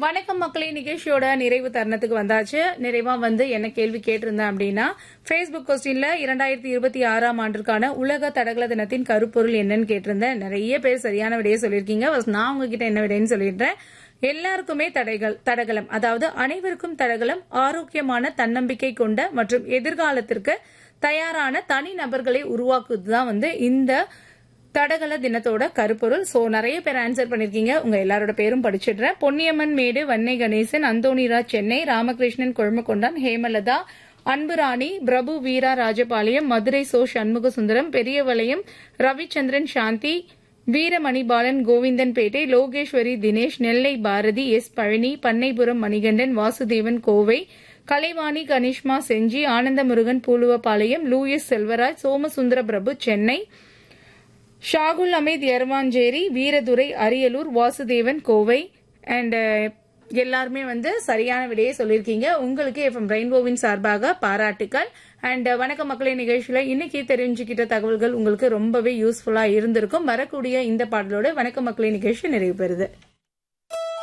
வணக்கம் மக்களே நிகழ்ச்சியோட நிறைவு தருணத்துக்கு வந்தாச்சு நிறைவா வந்து என்ன கேள்வி கேட்டிருந்தேன் அப்படின்னா ஃபேஸ்புக் கொஸ்டின்ல இரண்டாயிரத்தி இருபத்தி ஆறாம் ஆண்டிற்கான உலக தடகள தினத்தின் கருப்பொருள் என்னன்னு கேட்டிருந்தேன் நிறைய பேர் சரியான விடையை சொல்லியிருக்கீங்க First நான் உங்ககிட்ட என்ன விடைன்னு சொல்லிடுறேன் எல்லாருக்குமே தடைகள் தடகளம் அதாவது அனைவருக்கும் தடகளம் ஆரோக்கியமான தன்னம்பிக்கை கொண்ட மற்றும் எதிர்காலத்திற்கு தயாரான தனி நபர்களை உருவாக்குவதுதான் வந்து இந்த தடகள தினத்தோட கருப்பொருள் சோ நிறைய பேர் ஆன்சர் பண்ணிருக்கீங்க உங்க எல்லாரோட பேரும் படிச்சிடுறேன் பொன்னியம்மன் மேடு வன்னை கணேசன் அந்தோனிராஜ் சென்னை ராமகிருஷ்ணன் கொழுமக்கொண்டான் ஹேமலதா அன்புராணி பிரபு வீரா ராஜபாளையம் மதுரை சோ Shanmuga Sundaram Periyavalayam Ravichandran Shanthi Veeramanibalan Govindanpettai Logeswari Dinesh Nellai Bharathi S Palani Pannaipuram Manikandan Vasudevan Kovai Kalaivani Kanishma Senji Anandamurugan Puluvapalayam Louis Selvaraj Somasundara Prabhu Chennai Shahul Hameed Ervanchery Veeradurai Ariyalur Vasudevan Kovai and எல்லாருமே வந்து சரியான விடையை சொல்லியிருக்கீங்க உங்களுக்கு எஃப்எம் ரெயின்போவின் சார்பாக பாராட்டுக்கள் அண்ட் வணக்க மக்களின் நிகழ்ச்சியில இன்னைக்கு தெரிஞ்சுக்கிட்ட தகவல்கள் உங்களுக்கு ரொம்பவே யூஸ்ஃபுல்லா இருந்திருக்கும் வரக்கூடிய இந்த பாடலோட வணக்க மக்களின் நிகழ்ச்சி நிறைவு பெறுது